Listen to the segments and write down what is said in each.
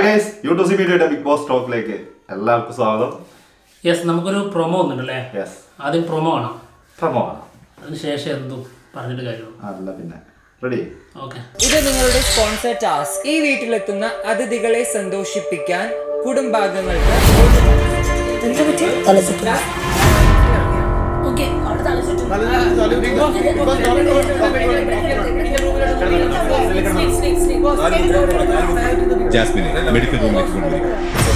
Guys YouTube മീഡിയയുടെ Bigg Boss ടോക്കിലേക്ക് എല്ലാവർക്കും സ്വാഗതം യെസ് നമുക്കൊരു പ്രൊമോ ഒന്നുണ്ടല്ലേ യെസ് ആദ്യം പ്രൊമോ കാണാം പ്രമോ അതിനുശേഷം എന്തും പറഞ്ഞിട്ട് കാര്യമുള്ളൂ അല്ല പിന്നെ റെഡി ഓക്കെ ഇത് നിങ്ങളുടെ സ്പോൺസർ ടാസ്ക് ഈ വീട്ടിലെത്തുന്ന അതിഥികളെ സന്തോഷിപ്പിക്കാൻ കുടുംബാംഗങ്ങൾക്ക് ജാസ്മിനെ മെഡിക്കൽ റൂമിലേക്ക് കൊണ്ടുവരിക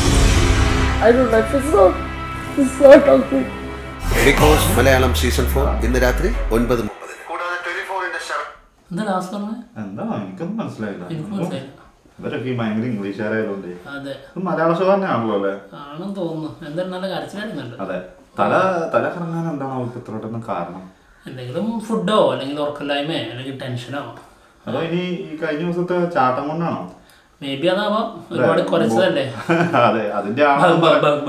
Bigg Boss Malayalam season four ഇന്ന് രാത്രി ഒൻപത് മുപ്പതിന് എന്താ ലാസ്റ്റ് പറഞ്ഞത് എന്താ എനിക്കൊന്നും മനസ്സിലായില്ല എനിക്ക് മനസ്സിലായില്ല ഇവരൊക്കെ ഈ ഭയങ്കര ഇംഗ്ലീഷുകാരായതുകൊണ്ട് അതെ ഇത് മലയാള ഷോ തന്നെയാണല്ലോ അല്ലേ ആണെന്ന് തോന്നുന്നു എന്തായാലും നല്ല കരച്ചിലായിരുന്നുണ്ട് അതെ തല തല കറങ്ങാൻ എന്താണ് അവർക്ക് ഇത്രയോട്ടൊന്നും കാരണം എന്തെങ്കിലും ഫുഡോ അല്ലെങ്കിൽ ഉറക്കല്ലായ്മയോ അല്ലെങ്കിൽ ടെൻഷനോ അതോ ഇനി ഈ കഴിഞ്ഞ ദിവസത്തെ ചാട്ടം കൊണ്ടാണോ മേ ബി അതാവാം ഒരുപാട് കുറച്ചതല്ലേ അതെ അതിന്റെ ആണെന്ന് പറയാം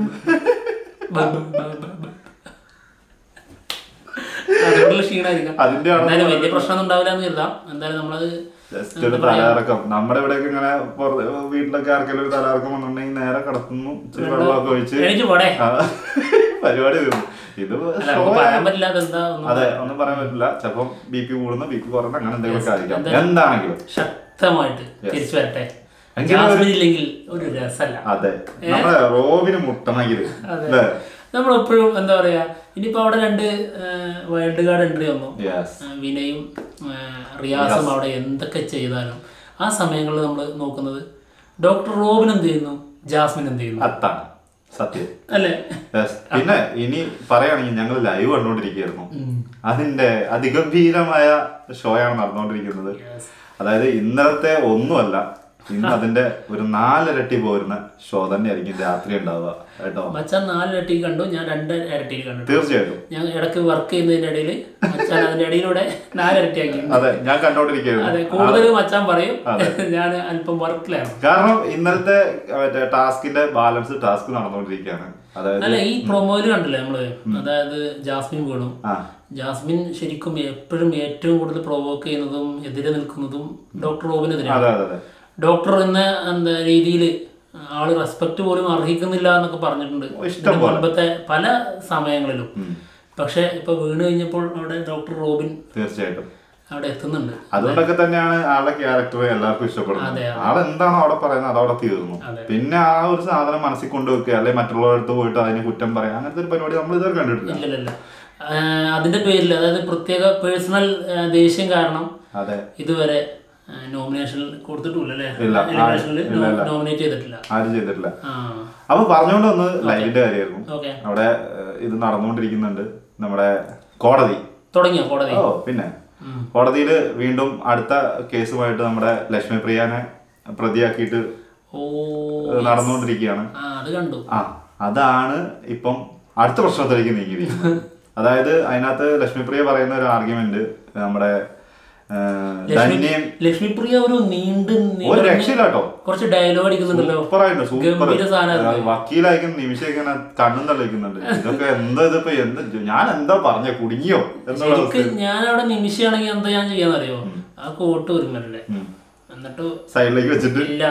അതുകൊണ്ടുള്ള ക്ഷീണമായിരിക്കാം അതിന്റെ ആണെന്ന് എന്തായാലും വലിയ പ്രശ്നമൊന്നും ഉണ്ടാവില്ല എന്ന് കരുതാം എന്തായാലും നമ്മളത് ജസ്റ്റ് ഒരു തലയിറക്കം നമ്മുടെ ഇവിടെയൊക്കെ ഇങ്ങനെ പുറ- വീട്ടിലൊക്കെ ആർക്കെങ്കിലും ഒരു തലയിറക്കം വന്നിട്ടുണ്ടെങ്കിൽ നേരെ കിടത്തുന്നു ഇച്ചിരി വെള്ളമൊക്കെ ഒഴിച്ച് എണീറ്റ് പോടെ ആ, പരിപാടി തീർന്നു ഇത് അല്ല നമുക്ക് പറയാൻ പറ്റില്ല അതെന്താ ഒന്നും അതെ ഒന്നും പറയാൻ പറ്റില്ല ചിലപ്പം ബി പി കൂടുന്ന ബി പി കുറയുന്ന അങ്ങനെ എന്തെങ്കിലുമൊക്കെ ആയിരിക്കാം എന്തായാലും- എന്താണെങ്കിലും ശക്തമായിട്ട് തിരിച്ചു വരട്ടെ എങ്കിലും ഒരു- ജാസ്മിൻ ഇല്ലെങ്കിൽ ഒരു രസമല്ല അതെ നമ്മുടെ റോബിന് മുട്ടണമെങ്കിൽ അല്ലേ നമ്മളെപ്പോഴും എന്താ പറയാ ഇനിയിപ്പോ അവിടെ രണ്ട് വൈൽഡ് കാർഡ് എൻട്രി വന്നു യെസ് ആ, വിനയും ആ, റിയാസും അവിടെ എന്തൊക്കെ ചെയ്താലും ആ സമയങ്ങളിൽ നമ്മൾ നോക്കുന്നത് ഡോക്ടർ റോബിൻ എന്ത് ചെയ്യുന്നു ജാസ്മിൻ എന്ത് ചെയ്യുന്നു അത്താണ് സത്യം അല്ലേ Yes. പിന്നെ ഇനി പറയുകയാണെങ്കിൽ ഞങ്ങൾ ലൈവ് കണ്ടുകൊണ്ടിരിക്കുകയായിരുന്നു അതിന്റെ അതിഗംഭീരമായ ഷോയാണ് നടന്നുകൊണ്ടിരിക്കുന്നത് അതായത് ഇന്നലത്തെ ഒന്നുമല്ല ഇന്ന് അതിന്റെ ഒരു നാലിരട്ടി പോരുന്ന ഷോ തന്നെ ആയിരിക്കും രാത്രി ഉണ്ടാവുക കേട്ടോ മച്ചാൻ നാല് ഇരട്ടി കണ്ടു ഞാൻ രണ്ട് ഇരട്ടിയിൽ കണ്ടു തീർച്ചയായിട്ടും ഞാൻ ഇടയ്ക്ക് വർക്ക് ചെയ്യുന്നതിന്റെ ഇടയിൽ മച്ചാൻ അതിന്റെ ഇടയിലൂടെ നാല് ഇരട്ടിയാക്കി അതെ ഞാൻ അതെ കണ്ടോണ്ടിരിക്കുകയായിരുന്നു കൂടുതൽ മച്ചാൻ പറയും ഞാൻ അല്പം വർക്കിലാണ് കാരണം ഇന്നലത്തെ മറ്റേ ടാസ്കിന്റെ ബാലൻസ് ടാസ്ക് നടന്നുകൊണ്ടിരിക്കുകയാണ് അതായത് അല്ല ഈ പ്രൊമോയില് കണ്ടില്ലേ നമ്മള് അതായത് ജാസ്മിൻ വീണു ആ ജാസ്മിൻ ശരിക്കും എപ്പോഴും ഏറ്റവും കൂടുതൽ പ്രൊവോക്ക് ചെയ്യുന്നതും എതിരെ നിൽക്കുന്നതും ഡോക്ടർ റോബിനെതിരെയാണ് അതെ അതെ അതെ ഡോക്ടർ എന്ന എന്താ രീതിയിൽ ആള് റെസ്പെക്ട് പോലും അർഹിക്കുന്നില്ല എന്നൊക്കെ പറഞ്ഞിട്ടുണ്ട് ഇഷ്ടം ഇതിന് പോലെ. മുൻപത്തെ പല സമയങ്ങളിലും പക്ഷെ ഇപ്പൊ വീണ് കഴിഞ്ഞപ്പോൾ അവിടെ ഡോക്ടർ റോബിൻ തീർച്ചയായിട്ടും അവിടെ എത്തുന്നുണ്ട് അതുകൊണ്ടൊക്കെ തന്നെയാണ് ആളുടെ ക്യാരക്ടർ എല്ലാവർക്കും ഇഷ്ടപ്പെടുന്നത് അതെ, ആൾ എന്താണോ അവിടെ പറയുന്നത് അത് അവിടെ തീർന്നു പിന്നെ ആ ഒരു സാധനം മനസ്സിൽ കൊണ്ടുവെക്കുക അല്ലെങ്കിൽ മറ്റുള്ളവരുടെ അടുത്ത് പോയിട്ട് അതിനെ കുറ്റം പറയാം അങ്ങനത്തെ ഒരു പരിപാടി നമ്മൾ ഇതുവരെ കണ്ടിട്ടില്ല ഇല്ലല്ല അതിന്റെ പേരിൽ അതായത് പ്രത്യേക പേഴ്സണൽ ദേഷ്യം കാരണം അതെ ഇതുവരെ നോമിനേഷനിൽ കൊടുത്തിട്ടില്ല അല്ലേ ഇല്ല. എലിമിനേഷനിൽ ഇല്ല, ഇല്ല. നോമിനേറ്റ് ചെയ്തിട്ടില്ല ആരും ചെയ്തിട്ടില്ല ആ അപ്പൊ പറഞ്ഞുകൊണ്ട് വന്ന് ലൈവിന്റെ കാര്യമായിരുന്നു ഓക്കെ അവിടെ ഏഹ്, ഇത് നടന്നുകൊണ്ടിരിക്കുന്നുണ്ട് നമ്മുടെ കോടതി തുടങ്ങിയോ കോടതി ഓ പിന്നെ കോടതിയിൽ വീണ്ടും അടുത്ത കേസുമായിട്ട് നമ്മുടെ ലക്ഷ്മി പ്രിയാനെ പ്രതിയാക്കിയിട്ട് ഓ ഏഹ്, നടന്നുകൊണ്ടിരിക്കുകയാണ് ആ അത് കണ്ടു ആ അതാണ് ഇപ്പം അടുത്ത പ്രശ്നത്തിലേക്ക് നീങ്ങിയിരിക്കുന്നത് അതായത് അതിനകത്ത് ലക്ഷ്മിപ്രിയ പറയുന്ന ഒരു ആർഗ്യുമെന്റ് നമ്മുടെ ആ, ധന്യം ലക്ഷ്മിപ്രിയ ഒരു നീണ്ട് നീ- ഒരു രക്ഷയില്ല കേട്ടോ കുറച്ച് ഡയലോഗ് അടിക്കുന്നുണ്ടല്ലോ സൂപ്പറായിട്ട് സൂപ്പർ ഗംഭീര സാധനം വക്കീലായിരിക്കും നിമിഷം ഇങ്ങനെ കണ്ണും തള്ളിക്കുന്നുണ്ട് ഇതൊക്കെ എന്താ ഇതിപ്പോ എന്ത് ഞാൻ എന്താ പറഞ്ഞ കുടുങ്ങിയോ എന്നുള്ള ശരിക്ക് ഞാൻ അവിടെ നിമിഷമാണെങ്കിൽ എന്താ ഞാൻ ചെയ്യാന്നറിയോ ആ കോട്ട് ഒരുങ്ങല്ലേ എന്നിട്ട് സൈഡിലേക്ക് വെച്ചിട്ട് ഇല്ല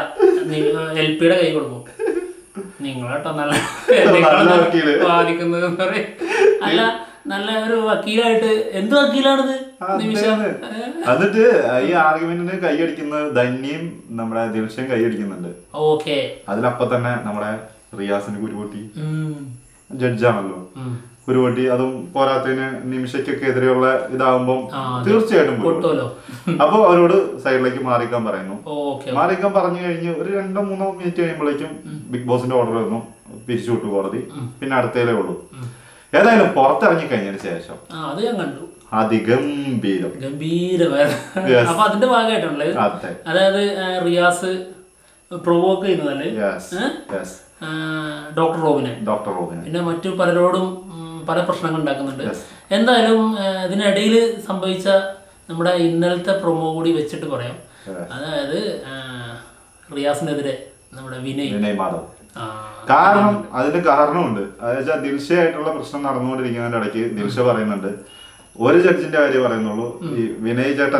എൽ പിയുടെ കൈ കൊടുക്കും നിങ്ങളാട്ടോ നല്ല നല്ല വക്കീല്. ബാധിക്കുന്നത് അല്ല നല്ല ഒരു വക്കീലായിട്ട് എന്ത് വക്കീലാണിത് നിമിഷം എന്നിട്ട് ഈ ആർഗ്യുമെന്റിന് കൈയടിക്കുന്നത് ധന്യം നമ്മുടെ ദിൽഷൻ കൈയടിക്കുന്നുണ്ട് ഓക്കെ അതിലപ്പം തന്നെ നമ്മുടെ റിയാസിന് കുരുപൊട്ടി ജഡ്ജാണല്ലോ കുരുപൊട്ടി അതും പോരാത്തതിന് നിമിഷയ്ക്കൊക്കെ എതിരെയുള്ള ഇതാവുമ്പം തീർച്ചയായിട്ടും കുരുപൊട്ടും. പൊട്ടുമല്ലോ അപ്പൊ അവരോട് സൈഡിലേക്ക് മാറിക്കാൻ പറയുന്നു ഓക്കെ മാറിക്കാൻ പറഞ്ഞു കഴിഞ്ഞ് ഒരു രണ്ടോ മൂന്നോ മിനിറ്റ് കഴിയുമ്പോഴേക്കും ബിഗ് ബോസിന്റെ ഓർഡർ വന്നു പിരിച്ചു വിട്ടു കോടതി പിന്നെ അടുത്തേലേ ഉള്ളൂ ഏതായാലും പുറത്തിറങ്ങി കഴിഞ്ഞതിന് ശേഷം ആ അത് ഞാൻ കണ്ടു അതിഗംഭീരം ഗംഭീരമായ Yes. അപ്പൊ അതിന്റെ ഭാഗമായിട്ടുള്ളത് അതെ അതായത് ആ, റിയാസ് പ്രൊവോക്ക് ചെയ്യുന്നതല്ലേ യെസ് യെസ് ആ, ഡോക്ടർ റോബിനെ ഡോക്ടർ റോബിന് പിന്നെ മറ്റു പലരോടും ഉം, പല പ്രശ്നങ്ങൾ ഉണ്ടാക്കുന്നുണ്ട് എന്തായാലും ആ, ഇതിനിടയിൽ സംഭവിച്ച നമ്മുടെ ഇന്നലത്തെ പ്രൊമോ കൂടി വെച്ചിട്ട് പറയാം അതായത് ആ, റിയാസിനെതിരെ നമ്മുടെ വിനയ് വിനയ് മാധവ് ആ, കാരണം അതിന്റെ കാരണമുണ്ട് അതായത് ദിൽഷയായിട്ടുള്ള പ്രശ്നം നടന്നുകൊണ്ടിരിക്കുന്നതിന്റെ ഇടയ്ക്ക് ദിൽഷ പറയുന്നുണ്ട് ഒരു ജഡ്ജിന്റെ കാര്യം പറയുന്നുള്ളൂ ഈ വിനയ് ചേട്ടൻ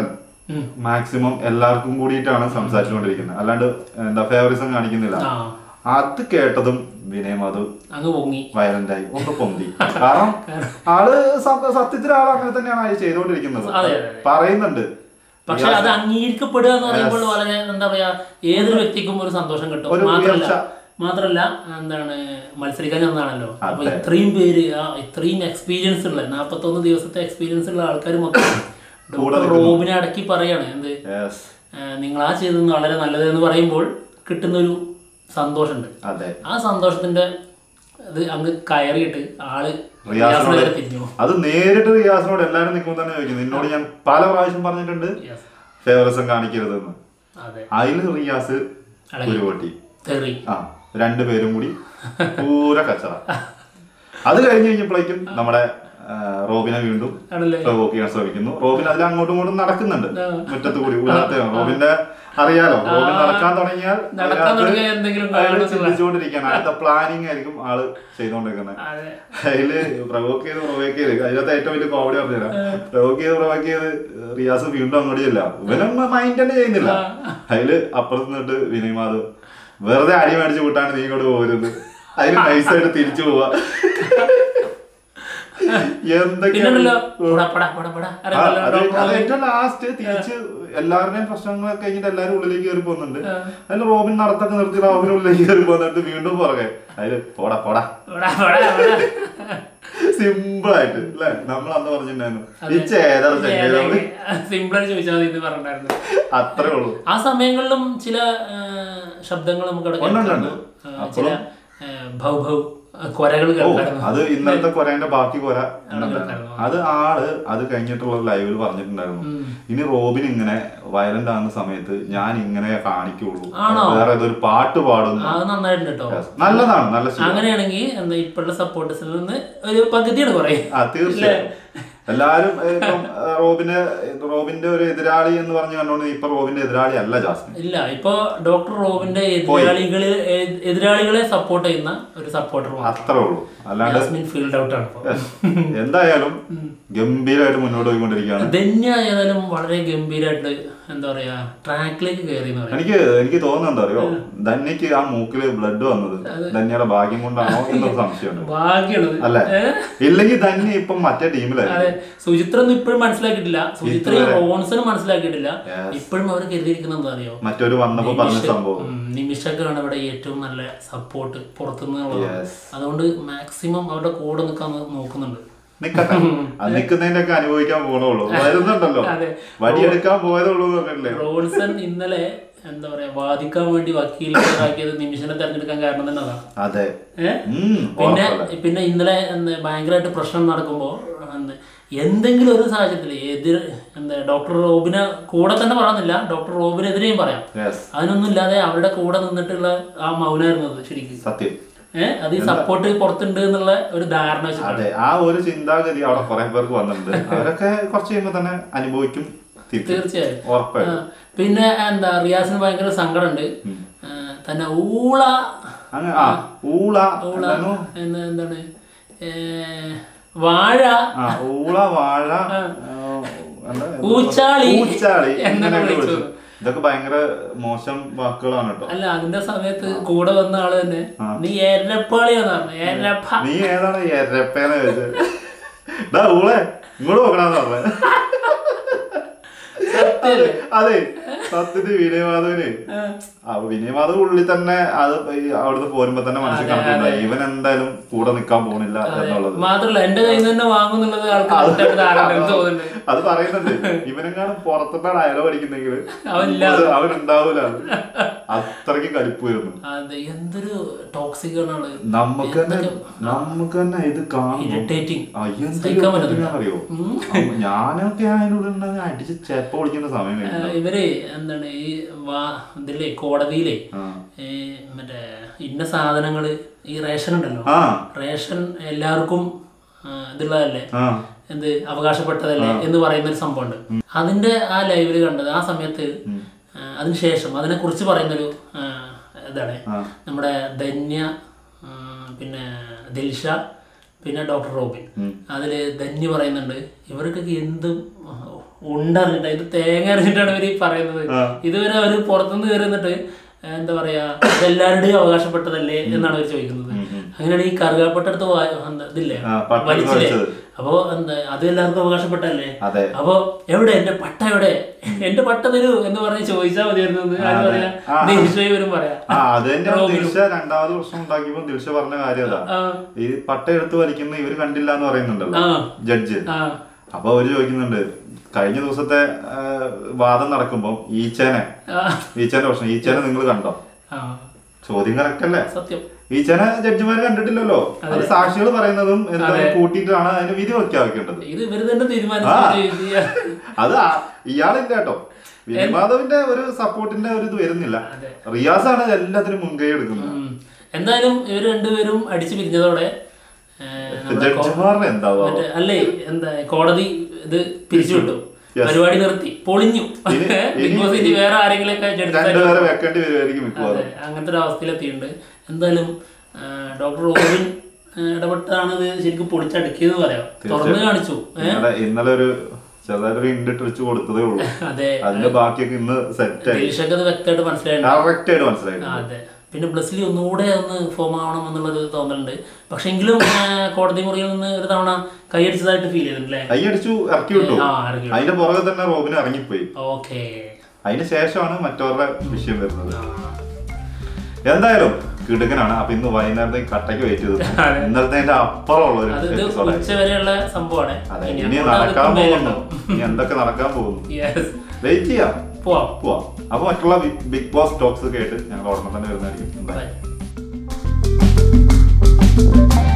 മാക്സിമം എല്ലാവർക്കും കൂടിയിട്ടാണ് സംസാരിച്ചുകൊണ്ടിരിക്കുന്നത് അല്ലാണ്ട് എന്താ ഫേവറിസം കാണിക്കുന്നില്ല ആ അത് കേട്ടതും വിനയം അത് അങ്ങ് പൊങ്ങി വയലന്റായി ഒന്ന് പൊന്തി കാരണം ആള് സ- സത്യത്തിൽ ആൾ അങ്ങനെ തന്നെയാണ് അത് ചെയ്തുകൊണ്ടിരിക്കുന്നത് അതെ, അതെ, അതെ. പറയുന്നുണ്ട് പക്ഷെ അത് അംഗീകരിക്കപ്പെടുക എന്ന് പറയുമ്പോൾ വളരെ എന്താ പറയാ ഏതൊരു വ്യക്തിക്കും ഒരു സന്തോഷം കിട്ടും ഒരു മാത്രല്ല ഉയർച്ച. മാത്രല്ല എന്താണ് മത്സരിക്കാൻ ചെന്നാണല്ലോ അപ്പൊ അതെ. ഇത്രയും പേര് ആ ഇത്രയും എക്സ്പീരിയൻസ് ഉള്ള നാപ്പത്തൊന്ന് ദിവസത്തെ എക്സ്പീരിയൻസ് ഉള്ള ആൾക്കാർ മൊത്തം കൂടെ ഡോക്ടർ റോബിനെ അടക്കി പറയാണ് എന്ത് Yes. നിങ്ങൾ ആ ചെയ്തത് വളരെ നല്ലത് എന്ന് പറയുമ്പോൾ കിട്ടുന്നൊരു സന്തോഷമുണ്ട് അതെ ആ സന്തോഷത്തിന്റെ ഇത് അങ്ങ് കയറിയിട്ട് ആള് റിയാസിനെ റിയാസിനോട് നേരെ തിരിഞ്ഞു അത് നേരിട്ട് റിയാസിനോട് എല്ലാരും നിൽക്കുമ്പോൾ തന്നെ ചോദിക്കും നിന്നോട് ഞാൻ പല പ്രാവശ്യം പറഞ്ഞിട്ടുണ്ട് Yes. ഫേവറിസം കാണിക്കരുതെന്ന് അതെ അതിൽ റിയാസ് അടങ്ങി. ഉരുവട്ടി തെറി ആ രണ്ടുപേരും കൂടി പൂര കച്ചറ അത് കഴിഞ്ഞ് കഴിഞ്ഞപ്പോഴേക്കും നമ്മുടെ ആ, റോബിനെ വീണ്ടും ആണല്ലേ പ്രവോക്ക് ചെയ്യാൻ ശ്രമിക്കുന്നു റോബിൻ അതിൽ അങ്ങോട്ടും ഇങ്ങോട്ടും നടക്കുന്നുണ്ട് ആ. മുറ്റത്ത് കൂടി ഉലാത്ത റോബിന്റെ അറിയാലോ റോബിൻ നടക്കാൻ തുടങ്ങിയാൽ നടക്കാൻ അതിനകത്ത് തുടങ്ങിയാൽ എന്തെങ്കിലും അയാള് കാണുമെന്നുള്ള. ചിന്തിച്ചുകൊണ്ടിരിക്കുകയാണ് അടുത്ത പ്ലാനിങ് ആയിരിക്കും ആള് ചെയ്തുകൊണ്ടിരിക്കുന്നത് അതെ അതില് പ്രവോക്ക് ചെയ്ത് പ്രൊവോക്ക് ചെയ്ത് അതിനകത്ത് ഏറ്റവും വലിയ കോമഡി പറഞ്ഞുതരാം പ്രവോക്ക് ചെയ്ത് പ്രൊവോക്ക് ചെയ്ത് റിയാസ് വീണ്ടും അങ്ങോട്ട് ചെല്ല ഇവനും മൈൻഡ് തന്നെ ചെയ്യുന്നില്ല അതില് അപ്പുറത്ത് നിന്നിട്ട് വിനയമാത് വെറുതെ അടി മേടിച്ച് വിട്ടാണ് നീ ഇങ്ങോട്ട് പോരുന്നത് അതിന് നൈസായിട്ട് തിരിച്ചു പോവാ പിന്നുണ്ടല്ലോ എന്തൊക്കെയാണ് പടാ പടാ പടാ പടാ ആ, അറിയാലോ, അത് ഡോക്ടർ അത് റോബിൻ. ഏറ്റവും ലാസ്റ്റ് തിരിച്ച് എല്ലാവരുടെയും പ്രശ്നങ്ങളൊക്കെ കഴിഞ്ഞിട്ട് എല്ലാവരും ഉള്ളിലേക്ക് കയറി പോകുന്നുണ്ട് അതിൽ റോബിൻ നടത്തൊക്കെ നിർത്തി റോബിൻ ഉള്ളിലേക്ക് കയറി പോകുന്നിട്ട് വീണ്ടും പുറകെ അതില് പോടാ പോടാ പടാ, പടാ, പടാ. സിമ്പിൾ ആയിട്ട് അല്ലെ നമ്മൾ അന്ന് പറഞ്ഞിട്ടുണ്ടായിരുന്നു ഈ ചേതാ ചെങ്ങേതാ സിമ്പിളായി ചോദിച്ചാൽ മതി എന്ന് പറഞ്ഞിട്ടുണ്ടായിരുന്നു അത്രേ ഉള്ളൂ ആ സമയങ്ങളിലും ചില ആ, ശബ്ദങ്ങൾ നമുക്ക് അവിടെ ഉണ്ട്, ഉണ്ട്, കേൾക്കാറുണ്ട്. ഉണ്ട്. ആ, ചില ആ, ഭൗ ഭൗ ആ, കൊരകൾ ഓ കേൾക്കാറുണ്ട് അത് ഇന്നലത്തെ കൊരേന്റെ ബാക്കി കൊര ഇന്നുണ്ടായിരുന്നു. കേൾക്കാറുണ്ട്. അത് ആള് അത് കഴിഞ്ഞിട്ടുള്ള ലൈവിൽ പറഞ്ഞിട്ടുണ്ടായിരുന്നു ഇനി റോബിൻ ഇങ്ങനെ വയലന്റ് ആകുന്ന സമയത്ത് ഞാൻ ഇങ്ങനെ കാണിക്കുള്ളൂ ആണോ? വേറെ ഏതൊരു പാട്ട് പാടുന്നു അത് നന്നായിട്ടുണ്ട് കേട്ടോ Yes. നല്ലതാണ് നല്ല ശീലം. അങ്ങനെയാണെങ്കിൽ എന്താ ഇപ്പോഴുള്ള സപ്പോർട്ടേഴ്സിൽ നിന്ന് ഒരു പകുതിയാണ് കുറേ ആ തീർച്ചയായും എല്ലാരും ഏ, ഇപ്പം ഏ, റോബിന് റോബിന്റെ ഒരു എതിരാളി എന്ന് പറഞ്ഞു കണ്ടോണ്ട് ഇപ്പൊ റോബിന്റെ എതിരാളി അല്ല ജാസ്മിൻ ഇല്ല ഇപ്പൊ ഡോക്ടർ റോബിന്റെ എതിരാളികളെ എ- എതിരാളികളെ സപ്പോർട്ട് ചെയ്യുന്ന ഒരു സപ്പോർട്ടർ അത്രേ ഉള്ളൂ അല്ലാണ്ട് ജാസ്മിൻ ഫീൽഡ് ഔട്ട് ആണ് ഇപ്പൊ. എന്തായാലും ഗംഭീരമായിട്ട് മുന്നോട്ട് പോയിക്കൊണ്ടിരിക്കുകയാണ് ധന്യ ആയാലും വളരെ ഗംഭീരമായിട്ട് എന്താ പറയാ ട്രാക്കിലേക്ക് കയറി എന്ന് പറയാം എനിക്ക് എനിക്ക് തോന്നുന്നുണ്ട് അറിയോ ധന്യക്ക് ആ മൂക്കില് ബ്ലഡ് വന്നത് ധന്യയുടെ ഭാഗ്യം കൊണ്ടാണോ എന്നൊരു സംശയമുണ്ട് ഭാഗ്യമാണ് അല്ലെ ഇല്ലെങ്കിൽ ധന്യ ഇപ്പം മറ്റേ അതെ ടീമിലായിരിക്കും സുചിത്ര ഒന്നും ഇപ്പോഴും മനസ്സിലാക്കിയിട്ടില്ല സുചിത്രയും ഇതുവരെ. റോൺസനും മനസ്സിലാക്കിയിട്ടില്ല Yes. ഇപ്പോഴും അവർ കരുതിയിരിക്കുന്നത് എന്താ അറിയോ മറ്റൊരു വന്നപ്പോ പറഞ്ഞ സംഭവം ഉം, നിമിഷക്കാണ് ഇവിടെ ഏറ്റവും നല്ല സപ്പോർട്ട് പുറത്തുനിന്നുള്ളത് Yes. അതുകൊണ്ട് മാക്സിമം അവരുടെ കൂടെ നിൽക്കാൻ നോക്കുന്നുണ്ട് നിക്കട്ടെ അത് നിക്കുന്നതിന്റെ ഒക്കെ അനുഭവിക്കാൻ പോണുള്ളൂ വരുന്നുണ്ടല്ലോ അതെ. വടിയെടുക്കാൻ പോയതുള്ളൂ എന്ന് പറഞ്ഞില്ലേ റോൺസൺ ഇന്നലെ എന്താ പറയാ വാദിക്കാൻ വേണ്ടി വക്കീലിനാക്കിയത് നിമിഷനെ തെരഞ്ഞെടുക്കാൻ കാരണം തന്നെ അതാണ് അതെ ഏഹ് ഉം, പിന്നെ ഉറപ്പല്ലേ. പിന്നെ ഇന്നലെ എന്താ ഭയങ്കരമായിട്ട് പ്രശ്നം നടക്കുമ്പോൾ എന്താ എന്തെങ്കിലും ഒരു സാഹചര്യത്തിൽ എതിർ എന്താ ഡോക്ടർ റോബിനെ കൂടെ തന്നെ പറയുന്നില്ല ഡോക്ടർ റോബിനെതിരെയും പറയാം Yes. അതിനൊന്നും ഇല്ലാതെ അവരുടെ കൂടെ നിന്നിട്ടുള്ള ആ മൗനായിരുന്നു അത് ശരിക്കും സത്യം ഏഹ് അത് ഈ സപ്പോർട്ട് പുറത്തുണ്ട് എന്നുള്ള ഒരു ധാരണ വെച്ചിട്ടാണ് അതെ ആ ഒരു ചിന്താഗതി അവിടെ കുറെ പേർക്ക് വന്നിട്ടുണ്ട് അവരൊക്കെ കുറച്ച് കഴിയുമ്പോ തന്നെ അനുഭവിക്കും തിരിച്ചും. തീർച്ചയായും ഉറപ്പായിട്ടും ആ, പിന്നെ എന്താ റിയാസിന് ഭയങ്കര സങ്കടമുണ്ട് ആ, തന്നെ ഊള അങ്ങ് ആ ഊള ഊള എന്തായിരുന്നു? എന്ന് എന്താണ് ഏ, വാഴ ആ ഊള വാഴ ആ, എന്താ? ഊച്ചാളി ഊച്ചാളി എന്നൊക്കെ ഇങ്ങനെയൊക്കെ വിളിച്ചു. വിളിച്ചു ഇതൊക്കെ ഭയങ്കര മോശം വാക്കുകളാണ് കേട്ടോ അല്ല അതിന്റെ സമയത്ത് കൂടെ വന്ന ആള് തന്നെ നീ എരപ്പാളിയാന്ന് പറഞ്ഞു എരപ്പ നീ ഏതാണ് ഈ എരപ്പേന്ന് ചോദിച്ചത് ഡാ ഊളെ ഇങ്ങോട്ട് നോക്കണമെന്ന് പറഞ്ഞ സത്യല്ലേ അതെ സത്യത്തിൽ വിനയമാധവന് ആ വിനയമാധവ് ഉള്ളിൽ തന്നെ അത് ഈ അവിടുന്ന് പോരുമ്പോ തന്നെ മനസ്സിൽ കണക്കുണ്ടായി ഇവൻ എന്തായാലും കൂടെ നിൽക്കാൻ പോണില്ല എന്നുള്ളത് മാത്രല്ല എന്റെ കയ്യിൽ നിന്ന് തന്നെ വാങ്ങുന്നുള്ളത് ആൾക്കാർ ധാരണ തോന്നുന്നുണ്ട് അത് പറയുന്നുണ്ട് ഇവനെങ്ങാനും പുറത്തുനിന്ന് ഡയലോഗ് അടിക്കുന്നെങ്കിൽ അവനില്ല. അവൻ ഉണ്ടാവൂല അത്രയ്ക്ക് കലിപ്പുമായിരുന്നു അതെ എന്തൊരു ടോക്സിക് ആണ് ആള് നമുക്ക് തന്നെ നമുക്ക് തന്നെ ഇത് കാണുമ്പോ ഇറിറ്റേറ്റിംഗ് അയ്യോ സഹിക്കാൻ പറ്റുന്നില്ല. അറിയോ ഞാനൊക്കെ അതിനോട് ഉണ്ടെങ്കിൽ അടിച്ച് ചെപ്പ വിളിക്കുന്ന സമയം ആ, കഴിഞ്ഞു ഇവര് എന്താണ് ഈ വാ ഇതിലെ കോടതിയിലെ ആ. ഈ മറ്റേ ഇന്ന സാധനങ്ങള് ഈ റേഷൻ ഉണ്ടല്ലോ ആ റേഷൻ എല്ലാവർക്കും ആ, ഇതുള്ളതല്ലേ ആ എന്ത് അവകാശപ്പെട്ടതല്ലേ എന്ന് പറയുന്ന ഒരു സംഭവമുണ്ട് അതിന്റെ ആ ലൈവില് കണ്ടത് ആ സമയത്ത് ആ, അതിനുശേഷം അതിനെ കുറിച്ച് പറയുന്നൊരു ആ, ഇതാണ് നമ്മുടെ ധന്യ ആ, പിന്നെ ദിൽഷ പിന്നെ ഡോക്ടർ റോബിൻ അതില് ധന്യ പറയുന്നുണ്ട് ഇവർക്കൊക്കെ എന്തും ഉണ്ടറിഞ്ഞിട്ട് ഇത് തേങ്ങ അറിഞ്ഞിട്ടാണ് ഇവര് ഈ പറയുന്നത് ആ. ഇതുവരെ അവര് പുറത്തുനിന്ന് കയറി നിന്നിട്ട് എന്താ പറയാ ഇതെല്ലാവരുടെയും അവകാശപ്പെട്ടതല്ലേ എന്നാണ് അവർ ചോദിക്കുന്നത് അങ്ങനെയാണ് ഈ കറുകാപ്പെട്ടടുത്ത് ഇതില്ലേ ആ, പട്ടം വലിച്ചില്ലേ വലിച്ചത്. അപ്പോ എന്താ അത് എല്ലാവർക്കും അവകാശപ്പെട്ടല്ലേ അതെ. അപ്പൊ എവിടെ എന്റെ പട്ട എവിടെ എന്റെ പട്ട തരൂ എന്ന് പറഞ്ഞ് ചോദിച്ചാൽ മതിയായിരുന്നു എന്ന് ആര് അതെ. പറയാ ആ. ദേഷ്യം പറയാ ആ അത് തന്നെ റോബിനും. ദിൽഷ രണ്ടാമത് പ്രശ്നം ഉണ്ടാക്കിയപ്പോ ദിൽഷ പറഞ്ഞ കാര്യം അതാ ആ. ഈ പട്ട എടുത്ത് വലിക്കുന്ന ഇവര് കണ്ടില്ല എന്ന് പറയുന്നുണ്ടല്ലോ ആ. ജഡ്ജ് ആ അപ്പൊ അവര് ചോദിക്കുന്നുണ്ട് കഴിഞ്ഞ ദിവസത്തെ ആ, വാദം നടക്കുമ്പോ ഈച്ചേനെ ആ. ഈച്ചേന്റെ പ്രശ്നം ഈച്ചേനെ നിങ്ങൾ കണ്ടോ ആ ചോദ്യം കറക്റ്റ് അല്ലേ സത്യം ഈച്ചേനെ ജഡ്ജിമാര് കണ്ടിട്ടില്ലല്ലോ അത് സാക്ഷികൾ പറയുന്നതും എന്താ കൂട്ടിയിട്ടാണ് അതിന് വിധി വെക്കാവേണ്ടത് ഇത് ഇവര് തന്നെ തീരുമാനിച്ചു അത് ആ- ഇയാളില്ല കേട്ടോ വിനിമാധവിന്റെ ഒരു സപ്പോർട്ടിന്റെ ഒരു ഇത് വരുന്നില്ല റിയാസ് ആണ് എല്ലാത്തിനും മുൻകൈ എടുക്കുന്നത് ഉം. എന്തായാലും ഇവർ രണ്ടുപേരും അടിച്ചു പിരിഞ്ഞതോടെ ഏ, നമ്മുടെ കോ- ജഡ്ജിമാരുടെ എന്താവാ മറ്റേ അല്ലേ എന്താ കോടതി ഇത് പിരിച്ചുവിട്ടു Yes. പരിപാടി നിർത്തി പൊളിഞ്ഞു ഇനി- ബിഗ് ഇനി- ബോസ് ഇനി വേറെ ആരെങ്കിലൊക്കെ രണ്ടുപേരെ വെക്കേണ്ടി വരുമായിരിക്കും മിക്കവാറും അതെ അങ്ങനത്തെ ഒരു അവസ്ഥയിലെത്തിയിട്ടുണ്ട് എന്തായാലും ആ, ഡോക്ടർ റോബിൻ ആ, ഇടപെട്ടാണ് ഇത് ശരിക്കും പൊളിച്ചടുക്കിയെന്ന് പറയാം തുറന്നു കാണിച്ചു ഏ? ഇന്നലെ ഇന്നലെ ഒരു ചെറുതായിട്ടൊരു ഇൻഡിട്ട് വെച്ച് കൊടുത്തതേ ഉള്ളൂ അതെ അതിന്റെ ബാക്കിയൊക്കെ ഇന്ന് സെറ്റ് ആയി ദിൽഷക്ക് അത് വ്യക്തമായിട്ട് മനസ്സിലായിട്ടുണ്ട് കറക്റ്റ് ആയിട്ട് മനസ്സിലായി ആ, അതെ പിന്നെ ബ്ലസ്സിലി ഒന്നുകൂടെ ഒന്ന് ഫോം ആവണം എന്നുള്ളൊരു തോന്നലുണ്ട് പക്ഷെ എങ്കിലും ആ, കോടതി മുറിയിൽ നിന്ന് ഒരു തവണ കൈയടിച്ചതായിട്ട് ഫീൽ ചെയ്തിട്ടുണ്ടല്ലേ കൈയടിച്ചു ഇറക്കി വിട്ടു ആ ഇറങ്ങി അതിന്റെ പുറകെ തന്നെ റോബിന് ഇറങ്ങിപ്പോയി ഓക്കെ അതിന് ശേഷമാണ് മറ്റവരുടെ വിഷയം വരുന്നത് എന്തായാലും കിടുക്കനാണ് അപ്പൊ ഇന്ന് വൈകുന്നേരത്തെ കട്ടയ്ക്ക് വെയിറ്റ് ചെയ്തു അതെ. ഇന്നലത്തെ അതിന്റെ അപ്പുറമുള്ള ഒരു അത് ഇത് എപ്പിസോഡായി ഉച്ച വരെയുള്ള സംഭവമാണ് അതെ ഇനി ഇനി അങ്ങോട്ട് നടക്കാൻ അതൊക്കെ പോകുന്നു വേഗം ഇനി എന്തൊക്കെ നടക്കാൻ പോകുന്നു യെസ് വെയിറ്റ് ചെയ്യാം പോവാം പോവാം അപ്പൊ മറ്റുള്ള ബിഗ് ബോസ് ടോക്സ് കേട്ട് ഞങ്ങൾ ഉടനെ തന്നെ വരുന്നതായിരിക്കും ബൈ ബൈ